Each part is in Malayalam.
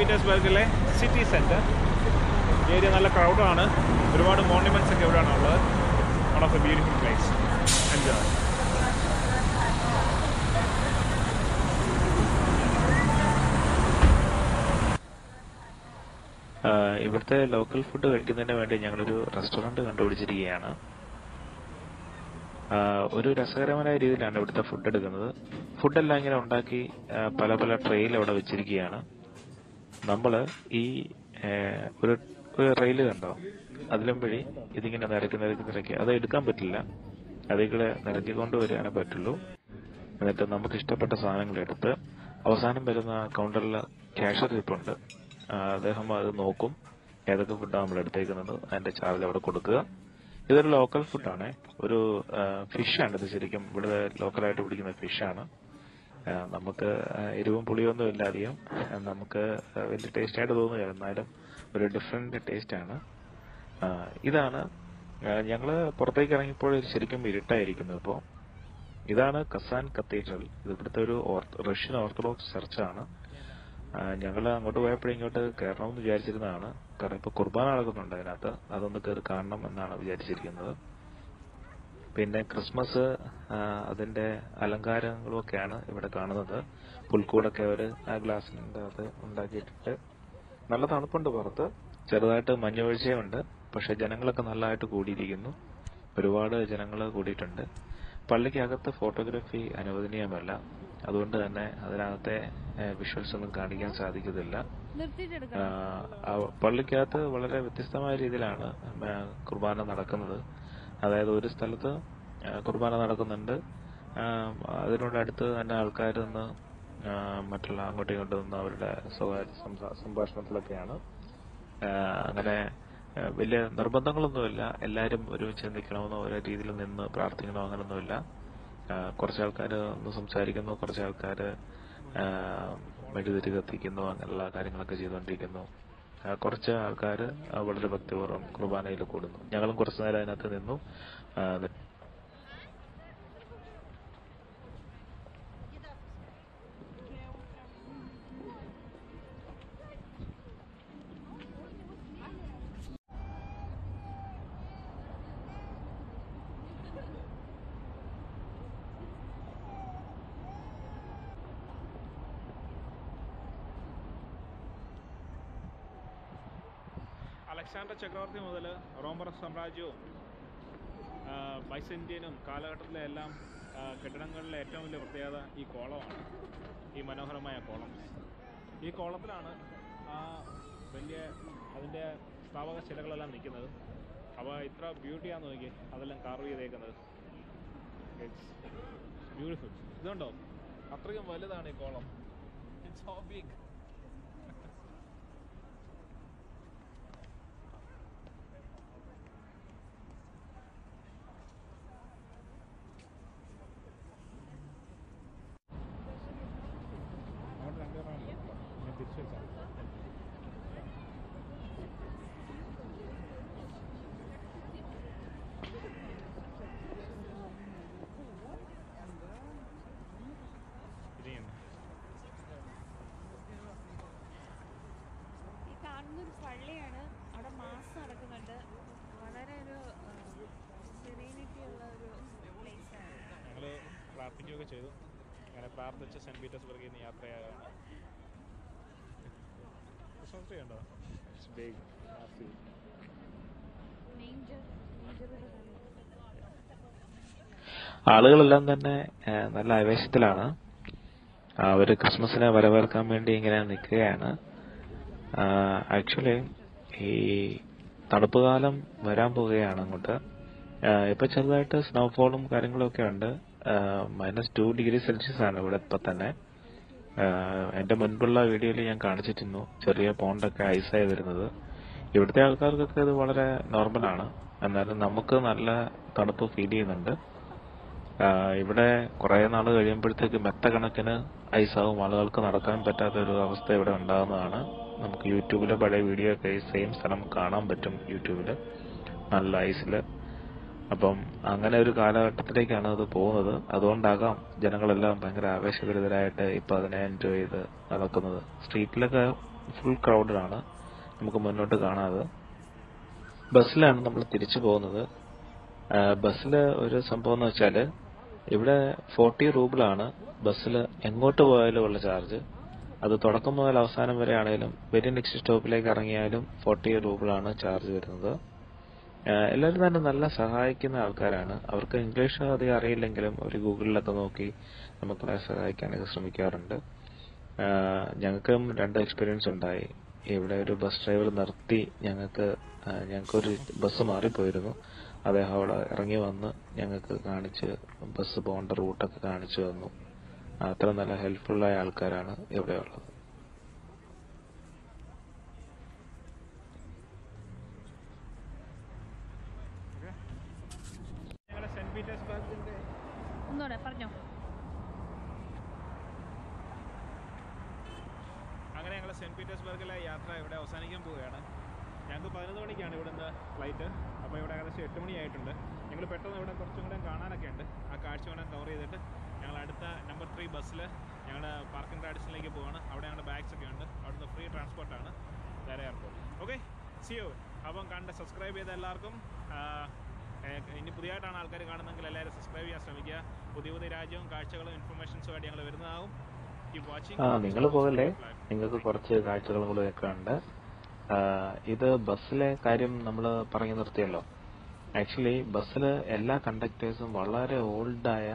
പീറ്റേഴ്സ്ബർഗിലെ സിറ്റി സെൻറ്റർ ഏരിയ നല്ല ക്രൗഡാണ് ഒരുപാട് മോണ്യുമെൻറ്റ്സ് ഒക്കെ ഇവിടെയാണ് ഉള്ളത് one of a beautiful place enjoy ah ഇവിടുത്തെ ലോക്കൽ ഫുഡ് കഴിക്കുന്നതിന് വേണ്ടി ഞങ്ങളൊരു റെസ്റ്റോറന്റ് കണ്ടുപിടിച്ചിരിക്കുകയാണ് ആഹ് ഒരു രസകരമായ രീതിയിലാണ് ഇവിടുത്തെ ഫുഡ് എടുക്കുന്നത് ഫുഡെല്ലാം ഇങ്ങനെ ഉണ്ടാക്കി ആഹ് പല പല ട്രെയിൽ അവിടെ വെച്ചിരിക്കുകയാണ് നമ്മള് ഈ ആഹ് ഒരു ഒരു റെയിൽ കണ്ടോ അതിലും വഴി ഇതിങ്ങനെ നിരക്കി നിരക്കി നിരക്കി അത് എടുക്കാൻ പറ്റില്ല അതികളെ നിരക്കിക്കൊണ്ട് വരികയാണെ പറ്റുള്ളൂ എന്നിട്ട് നമുക്ക് ഇഷ്ടപ്പെട്ട സാധനങ്ങൾ എടുത്ത് അവസാനം വരുന്ന കൗണ്ടറിൽ ക്യാഷർ ഇരിപ്പുണ്ട് ആ, അദ്ദേഹം അത് നോക്കും ഏതൊക്കെ ഫുഡാണ് നമ്മൾ എടുത്തേക്കുന്നത് അതിന്റെ ചാർജ് അവിടെ കൊടുക്കുക ഇതൊരു ലോക്കൽ ഫുഡാണ് ഒരു ഫിഷാണ് ഇത് ശരിക്കും ഇവിടെ ലോക്കലായിട്ട് പിടിക്കുന്ന ഫിഷാണ് നമുക്ക് ആ, എരിവും പുളിയൊന്നും ഇല്ല അധികം ആ, നമുക്ക് വലിയ ടേസ്റ്റ് ആയിട്ട് തോന്നുക എന്നാലും ഒരു ഡിഫറെന്റ് ടേസ്റ്റ് ആണ് ആ, ഇതാണ് ആ, ഞങ്ങള് പുറത്തേക്ക് ഇറങ്ങിയപ്പോൾ ശരിക്കും ഇരുട്ടായിരിക്കുന്നു ഇപ്പോൾ ഇതാണ് കസാൻ കത്തീഡ്രൽ ഇത് ഇവിടുത്തെ ഒരു ഓർത്ത- റഷ്യൻ ഓർത്തഡോക്സ് ചർച്ചാണ് ഞങ്ങൾ അങ്ങോട്ട് പോയപ്പോഴും ഇങ്ങോട്ട് കയറണമെന്ന് വിചാരിച്ചിരുന്നതാണ് കാരണം ഇപ്പൊ കുർബാന നടക്കുന്നുണ്ട് അതിനകത്ത് അതൊന്ന് കയറി കാണണം എന്നാണ് വിചാരിച്ചിരിക്കുന്നത് പിന്നെ ക്രിസ്മസ് ആ, അതിന്റെ അലങ്കാരങ്ങളും ഒക്കെയാണ് ഇവിടെ കാണുന്നത് പുൽക്കൂടൊക്കെ അവര് ആ ഗ്ലാസിന്റെ അത് ഉണ്ടാക്കിയിട്ടിട്ട് നല്ല തണുപ്പുണ്ട് പുറത്ത് ചെറുതായിട്ട് മഞ്ഞുവീഴ്ചയുണ്ട് പക്ഷെ ജനങ്ങളൊക്കെ നല്ലതായിട്ട് കൂടിയിരിക്കുന്നു ഒരുപാട് ജനങ്ങൾ കൂടിയിട്ടുണ്ട് പള്ളിക്കകത്ത് ഫോട്ടോഗ്രാഫി അനുവദനീയമല്ല അതുകൊണ്ട് തന്നെ അതിനകത്തെ വിഷ്വൽസ് ഒന്നും കാണിക്കാൻ സാധിക്കത്തില്ല നിർത്തിയിട്ടെടുക്കണം ആഹ് ആ പള്ളിക്കകത്ത് വളരെ വ്യത്യസ്തമായ രീതിയിലാണ് ആ, കുർബാന നടക്കുന്നത് അതായത് ഒരു സ്ഥലത്ത് ആ, കുർബാന നടക്കുന്നുണ്ട് ആഹ് അതിനോട് അടുത്ത് തന്നെ ആൾക്കാർ നിന്ന് ആഹ് മറ്റുള്ള അങ്ങോട്ടും ഇങ്ങോട്ടും നിന്ന് അവരുടെ സ്വകാര്യ സംസാ- സംഭാഷണത്തിലൊക്കെയാണ് ആഹ് അങ്ങനെ ആഹ് വലിയ നിർബന്ധങ്ങളൊന്നുമില്ല എല്ലാവരും ഒരുമിച്ച് നിൽക്കണമെന്നോ ഓരോ രീതിയിൽ നിന്ന് പ്രാർത്ഥിക്കണോ അങ്ങനൊന്നുമില്ല ആഹ് കുറച്ച് ആൾക്കാർ ഒന്ന് സംസാരിക്കുന്നു കുറച്ച് ആൾക്കാർ മെഴുകുതിരി കത്തിക്കുന്നു അങ്ങനെയുള്ള കാര്യങ്ങളൊക്കെ ചെയ്തുകൊണ്ടിരിക്കുന്നു ആഹ് കുറച്ച് ആൾക്കാർ വളരെ ഭക്തിപൂർവ്വം കുർബാനയിൽ കൂടുന്നു ഞങ്ങളും കുറച്ചു നേരം അതിനകത്ത് നിന്നു ആഹ് എന്നിട്ട് അലക്സാണ്ടർ ചക്രവർത്തി മുതൽ റോമർ സാമ്രാജ്യവും ആ, ബൈസന്റിയനും കാലഘട്ടത്തിലെ എല്ലാം ആ, കെട്ടിടങ്ങളിലെ ഏറ്റവും വലിയ പ്രത്യേകത ഈ കോളമാണ് ഈ മനോഹരമായ കോളം ഈ കോളത്തിലാണ് ആ വലിയ അതിൻ്റെ സ്ഥാപക ശിലകളെല്ലാം നിൽക്കുന്നത് അപ്പോൾ ഇത്ര ബ്യൂട്ടിയാന്ന് നോക്കി അതെല്ലാം കാർവ് ചെയ്തേക്കുന്നത് ഇറ്റ്സ് ബ്യൂട്ടിഫുൾ ഇതുണ്ടോ അത്രയും വലുതാണ് ഈ കോളം ഇറ്റ്സ് സോ ബിഗ് അങ്ങോട്ട് രണ്ടുപേരാണ് ഞാൻ തിരിച്ചു വെച്ചാൽ ഈ കാണുന്നൊരു പള്ളിയാണ് അവിടെ മാസ് നടക്കുന്നുണ്ട് വളരെ ഒരു സെറീനിറ്റി ഉള്ള ഒരു പ്ലേസ് ആണ് ഞങ്ങൾ പ്രാർത്ഥിക്കുകയൊക്കെ ചെയ്തു അങ്ങനെ പ്രാർത്ഥിച്ച് സെൻറ്റ് പീറ്റേഴ്സ്ബർഗിൽ നിന്ന് യാത്രയാകാണ് ക്രിസ്മസ് ട്രീ ഉണ്ടോ ഇറ്റ്സ് ബിഗ് മേഞ്ചർ മേഞ്ചറുടെ ആളുകളെല്ലാം തന്നെ ഏഹ്, നല്ല ആവേശത്തിലാണ് അവര് ക്രിസ്മസിനെ വരവേൽക്കാൻ വേണ്ടി ഇങ്ങനെ നിൽക്കുകയാണ് ആക്ച്വലി ഈ തണുപ്പ് കാലം വരാൻ പോവുകയാണ് അങ്ങോട്ട് ആഹ് ഇപ്പൊ ചെറുതായിട്ട് സ്നോഫോളും കാര്യങ്ങളും ഒക്കെ ഉണ്ട് മൈനസ് ടു ഡിഗ്രി സെൽഷ്യസ് ആണ് ഇവിടെ ഇപ്പൊ തന്നെ ആഹ് എന്റെ മുൻപുള്ള വീഡിയോയിൽ ഞാൻ കാണിച്ചിരുന്നു ചെറിയ പോണ്ടൊക്കെ ഐസായി വരുന്നത് ഇവിടുത്തെ ആൾക്കാർക്കൊക്കെ ഇത് വളരെ നോർമലാണ് എന്നാലും നമുക്ക് നല്ല തണുപ്പ് ഫീൽ ചെയ്യുന്നുണ്ട് ആഹ് ഇവിടെ കുറെ നാൾ കഴിയുമ്പോഴത്തേക്ക് മെത്ത കണക്കിന് ഐസാവും ആളുകൾക്ക് നടക്കാൻ പറ്റാത്ത ഒരു അവസ്ഥ ഇവിടെ ഉണ്ടാകുന്നതാണ് നമുക്ക് യൂട്യൂബിലെ പഴയ വീഡിയോ ഒക്കെ ഈ സെയിം സ്ഥലം കാണാൻ പറ്റും യൂട്യൂബില് നല്ല ഐസില് അപ്പം അങ്ങനെ ഒരു കാലഘട്ടത്തിലേക്കാണ് അത് പോകുന്നത് അതുകൊണ്ടാകാം ജനങ്ങളെല്ലാം ഭയങ്കര ആവേശഭരിതരായിട്ട് ഇപ്പൊ അതിനെ എൻജോയ് ചെയ്ത് നടക്കുന്നത് സ്ട്രീറ്റിലൊക്കെ ഫുൾ ക്രൗഡഡ് ആണ് നമുക്ക് മുന്നോട്ട് കാണാതെ ബസ്സിലാണ് നമ്മൾ തിരിച്ചു പോകുന്നത് ബസ്സിൽ ഒരു സംഭവം എന്ന് വെച്ചാൽ ഇവിടെ ഫോർട്ടി റൂബിളാണ് ബസ്സിൽ എങ്ങോട്ട് പോയാലും ഉള്ള ചാർജ് അത് തുടക്കം മുതൽ അവസാനം വരെ ആണെങ്കിലും വെരി നെക്സ്റ്റ് സ്റ്റോപ്പിലേക്ക് ഇറങ്ങിയാലും ഫോർട്ടി റൂബിളാണ് ചാർജ് വരുന്നത് ആഹ് എല്ലാവരും തന്നെ നല്ല സഹായിക്കുന്ന ആൾക്കാരാണ് അവർക്ക് ഇംഗ്ലീഷ് അധികം അറിയില്ലെങ്കിലും അവർ ഗൂഗിളിലൊക്കെ നോക്കി നമുക്ക് സഹായിക്കാനൊക്കെ ശ്രമിക്കാറുണ്ട് ആഹ് ഞങ്ങൾക്കും രണ്ട് എക്സ്പീരിയൻസ് ഉണ്ടായി ഇവിടെ ഒരു ബസ് ഡ്രൈവർ നിർത്തി ഞങ്ങൾക്ക് ആഹ് ഞങ്ങൾക്കൊരു ബസ് മാറിപ്പോയിരുന്നു അദ്ദേഹം അവിടെ ഇറങ്ങി വന്ന് ഞങ്ങൾക്ക് കാണിച്ച് ബസ് പോകേണ്ട റൂട്ടൊക്കെ കാണിച്ചു തന്നു അത്ര നല്ല ഹെൽപ്ഫുള്ളായ ആൾക്കാരാണ് ഇവിടെ ഉള്ളത് ഞങ്ങളുടെ സെന്റ് പീറ്റേഴ്സ്ബർഗിന്റെ ഒന്നുകൂടെ പറഞ്ഞോ അങ്ങനെ ഞങ്ങൾ സെന്റ് പീറ്റേഴ്സ്ബർഗിലെ യാത്ര ഇവിടെ അവസാനിക്കാൻ പോവുകയാണ് ഞങ്ങൾക്ക് പതിനൊന്ന് മണിക്കാണ് ഇവിടുന്ന് ഫ്ലൈറ്റ് അപ്പോൾ ഇവിടെ ഏകദേശം എട്ട് മണിയായിട്ടുണ്ട് ഞങ്ങൾ പെട്ടെന്ന് ഇവിടെ കുറച്ചും കൂടെ കാണാനൊക്കെ ഉണ്ട് ആ കാഴ്ച വേണം കവർ ചെയ്തിട്ട് ഞങ്ങൾ അടുത്ത നമ്പർ ത്രീ ബസ്സിൽ ഞങ്ങളുടെ പാർക്കിംഗ് റാഡിസിലേക്ക് പോവാണ് അവിടെ ഞങ്ങളുടെ ബാഗ്സ് ഒക്കെ ഉണ്ട് അവിടുന്ന് ഫ്രീ ട്രാൻസ്പോർട്ടാണ് വേറെ എയർപോർട്ട് ഓക്കെ സിയോ അപ്പം കണ്ട് സബ്സ്ക്രൈബ് ചെയ്ത എല്ലാവർക്കും ആ, ഏ, ഇനി പുതിയതായിട്ടാണ് ആൾക്കാർ കാണുന്നതെങ്കിൽ എല്ലാവരും സബ്സ്ക്രൈബ് ചെയ്യാൻ ശ്രമിക്കുക പുതിയ പുതിയ രാജ്യവും കാഴ്ചകളും ഇൻഫർമേഷൻസും ആയിട്ട് ഞങ്ങൾ വരുന്നതാവും കീപ് വാച്ചിങ് ആ നിങ്ങൾ പോകല്ലേ നിങ്ങൾക്ക് കുറച്ച് കാഴ്ചകളും കൂടെ ഒക്കെ ഉണ്ട് ആ, ഇത് ബസ്സിലെ കാര്യം നമ്മൾ പറഞ്ഞു നിർത്തിയല്ലോ ആക്ച്വലി ബസ്സിൽ എല്ലാ കണ്ടക്ടേഴ്സും വളരെ ഓൾഡായ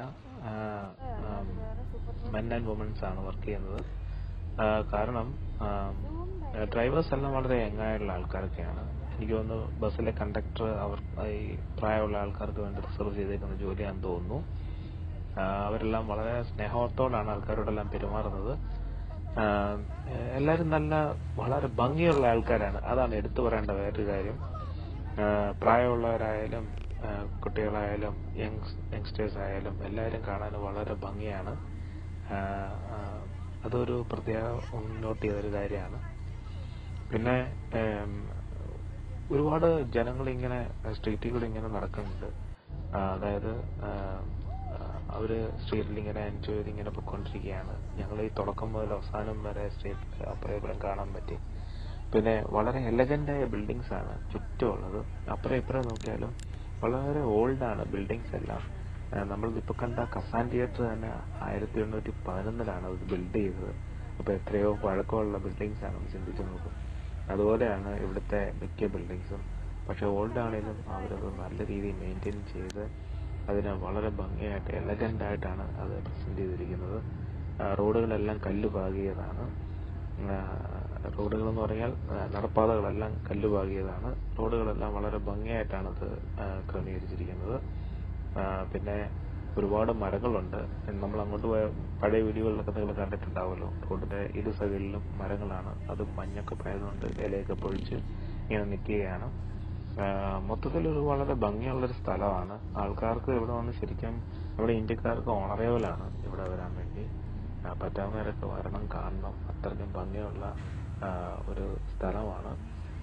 മെൻ ആൻഡ് വുമൻസ് ആണ് വർക്ക് ചെയ്യുന്നത് ആ, കാരണം ഡ്രൈവേഴ്സ് എല്ലാം വളരെ യങ്ങായുള്ള ആൾക്കാരൊക്കെയാണ് എനിക്ക് തോന്നുന്നു ബസ്സിലെ കണ്ടക്ടർ അവർ ഈ പ്രായമുള്ള ആൾക്കാർക്ക് വേണ്ടി റിസർവ് ചെയ്തേക്കുന്ന ജോലിയാണെന്ന് തോന്നുന്നു ആ, അവരെല്ലാം വളരെ സ്നേഹത്തോടാണ് ആൾക്കാരോടെല്ലാം പെരുമാറുന്നത് ആ, എല്ലാവരും നല്ല വളരെ ഭംഗിയുള്ള ആൾക്കാരാണ് അതാണ് എടുത്തു പറയേണ്ട വേറൊരു കാര്യം ആ, പ്രായമുള്ളവരായാലും ആ, കുട്ടികളായാലും യങ് യങ്സ്റ്റേഴ്സ് ആയാലും എല്ലാവരും കാണാൻ വളരെ ഭംഗിയാണ് ആ, ആ, അതൊരു പ്രത്യേക മുന്നോട്ട് ചെയ്തൊരു കാര്യമാണ് പിന്നെ ഏം, ഒരുപാട് ജനങ്ങൾ ഇങ്ങനെ സ്ട്രീറ്റിൽ കൂടെ ഇങ്ങനെ നടക്കുന്നുണ്ട് ആ, അതായത് ആ, ആ, അവര് സ്ട്രീറ്റിൽ ഇങ്ങനെ എൻജോയ് ചെയ്ത് ഇങ്ങനെ പൊയ്ക്കൊണ്ടിരിക്കുകയാണ് ഞങ്ങൾ ഈ തുടക്കം മുതൽ അവസാനം വരെ സ്ട്രീറ്റിൽ അപ്പുറം ഇപ്പുറം കാണാൻ പറ്റി പിന്നെ വളരെ എലഗന്റ് ആയ ബിൽഡിങ്സ് ആണ് ചുറ്റുമുള്ളത് അപ്പുറം ഇപ്പുറം നോക്കിയാലും വളരെ ഓൾഡ് ആണ് ബിൽഡിങ്സ് എല്ലാം നമ്മൾ ഇപ്പൊ കണ്ട കസാൻ തിയേറ്റർ തന്നെ ആയിരത്തി എണ്ണൂറ്റി പതിനൊന്നിലാണ് അത് ബിൽഡ് ചെയ്തത് അപ്പൊ എത്രയോ പഴക്കമുള്ള ബിൽഡിങ്സ് ആണ് നമ്മൾ ചിന്തിച്ചു നോക്കും അതുപോലെയാണ് ഇവിടുത്തെ മിക്ക ബിൽഡിങ്സും പക്ഷെ ഓൾഡ് ആണെങ്കിലും അവരത് നല്ല രീതിയിൽ മെയിൻറ്റെയിൻ ചെയ്ത് അതിനെ വളരെ ഭംഗിയായിട്ട് എലഗന്റ് ആയിട്ടാണ് അത് പ്രസന്റ് ചെയ്തിരിക്കുന്നത് ആ, റോഡുകളെല്ലാം കല്ല് പാകിയതാണ് ആ, റോഡുകൾ എന്ന് പറഞ്ഞാൽ ആ, നടപ്പാതകളെല്ലാം കല്ല് പാകിയതാണ് റോഡുകളെല്ലാം വളരെ ഭംഗിയായിട്ടാണ് അത് ആ, ക്രമീകരിച്ചിരിക്കുന്നത് ആ, പിന്നെ ഒരുപാട് മരങ്ങളുണ്ട് നമ്മൾ അങ്ങോട്ട് പോയ പഴയ വീഡിയോകളിലൊക്കെ നിങ്ങൾ കണ്ടിട്ടുണ്ടാവുമല്ലോ റോഡിന്റെ ഇരു സൈഡിലും മരങ്ങളാണ് അത് മഞ്ഞൊക്കെ പോയതുകൊണ്ട് ഇലയൊക്കെ പൊഴിച്ച് ഇങ്ങനെ നിൽക്കുകയാണ് ആ, മൊത്തത്തിൽ ഒരു വളരെ ഭംഗിയുള്ളൊരു സ്ഥലമാണ് ആൾക്കാർക്ക് ഇവിടെ വന്ന് ശരിക്കും നമ്മുടെ ഇന്ത്യക്കാർക്ക് ഓണറേബിളാണ് ഇവിടെ വരാൻ വേണ്ടി ആ, പറ്റാവുന്നവരൊക്കെ വരണം കാണണം അത്രയ്ക്കും ഭംഗിയുള്ള ആ, ഒരു സ്ഥലമാണ്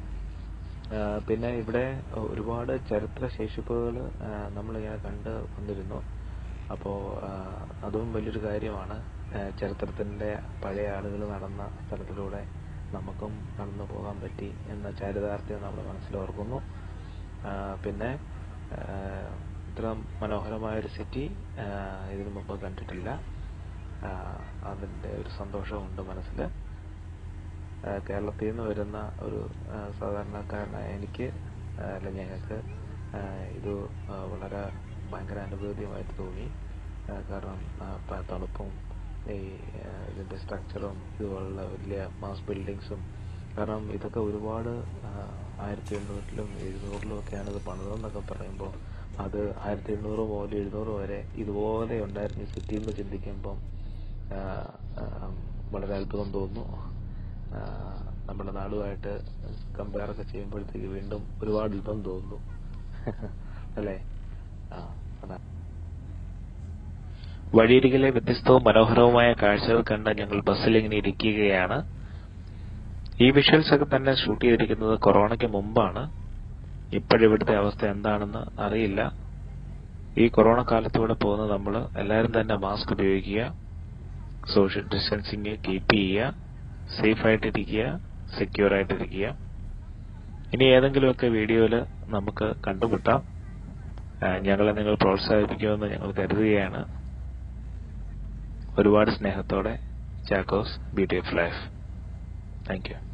ആ, പിന്നെ ഇവിടെ ഒരുപാട് ചരിത്ര ശേഷിപ്പുകൾ നമ്മളിങ്ങനെ കണ്ട് വന്നിരുന്നു അപ്പോൾ അതും വലിയൊരു കാര്യമാണ് ആ, ചരിത്രത്തിന്റെ പഴയ ആളുകൾ നടന്ന സ്ഥലത്തിലൂടെ നമുക്കും കടന്നു പോകാൻ പറ്റി എന്ന ചാരിതാർത്ഥ്യം നമ്മൾ മനസ്സിലോർക്കുന്നു ആ, പിന്നെ ആ, ഇത്ര മനോഹരമായൊരു സിറ്റി ഇതിനു മുമ്പ് കണ്ടിട്ടില്ല ആ, അതിന്റെ ഒരു സന്തോഷമുണ്ട് മനസ്സിൽ ആ, കേരളത്തിൽ നിന്ന് വരുന്ന ഒരു ആ, സാധാരണക്കാരനായ എനിക്ക് ആ, അല്ല ഞങ്ങൾക്ക് ആ, ഇത് ആ, വളരെ ഭയങ്കര അനുഭൂതിയുമായിട്ട് തോന്നി ആ, കാരണം ആ, പ- തണുപ്പും ഈ ആ, ഇതിന്റെ സ്ട്രക്ചറും ഇതുപോലുള്ള വലിയ മാസ് ബിൽഡിങ്സും കാരണം ഇതൊക്കെ ഒരുപാട് ആ, ആയിരത്തി എണ്ണൂറിലും എഴുന്നൂറിലും ഒക്കെയാണ് ഇത് പണിതെന്നൊക്കെ പറയുമ്പോൾ അത് ആയിരത്തി എണ്ണൂറ് മുതൽ എഴുന്നൂറ് വരെ ഇതുപോലെ ഉണ്ടായിരുന്ന ഈ സിറ്റി എന്ന് ചിന്തിക്കുമ്പം ആ, ആ, വളരെ അത്ഭുതം തോന്നുന്നു ആ, നമ്മുടെ നാടുമായിട്ട് കമ്പയർ ഒക്കെ ചെയ്യുമ്പോഴത്തേക്ക് വീണ്ടും ഒരുപാട് അത്ഭുതം തോന്നുന്നു അല്ലേ ആ അതാ വഴിയരികിലെ വ്യത്യസ്തവും മനോഹരവുമായ കാഴ്ചകൾ കണ്ട് ഞങ്ങൾ ബസ്സിൽ ഇങ്ങനെ ഇരിക്കുകയാണ് ഈ വിഷ്വൽസ് ഒക്കെ തന്നെ ഷൂട്ട് ചെയ്തിരിക്കുന്നത് കൊറോണയ്ക്ക് മുമ്പാണ് ഇപ്പോഴിവിടുത്തെ അവസ്ഥ എന്താണെന്ന് അറിയില്ല ഈ കൊറോണ കാലത്തൂടെ പോകുന്ന നമ്മൾ എല്ലാവരും തന്നെ മാസ്ക് ഉപയോഗിക്കുക സോഷ്യൽ ഡിസ്റ്റൻസിങ് കീപ്പ് ചെയ്യുക സേഫ് ആയിട്ടിരിക്കുക സെക്യൂർ ആയിട്ടിരിക്കുക ഇനി ഏതെങ്കിലുമൊക്കെ വീഡിയോയിൽ നമുക്ക് കണ്ടുമുട്ടാം ആ, ഞങ്ങളെ നിങ്ങൾ പ്രോത്സാഹിപ്പിക്കുമെന്ന് ഞങ്ങൾ കരുതുകയാണ് ഒരുപാട് സ്നേഹത്തോടെ Chacko's beauty of life thank U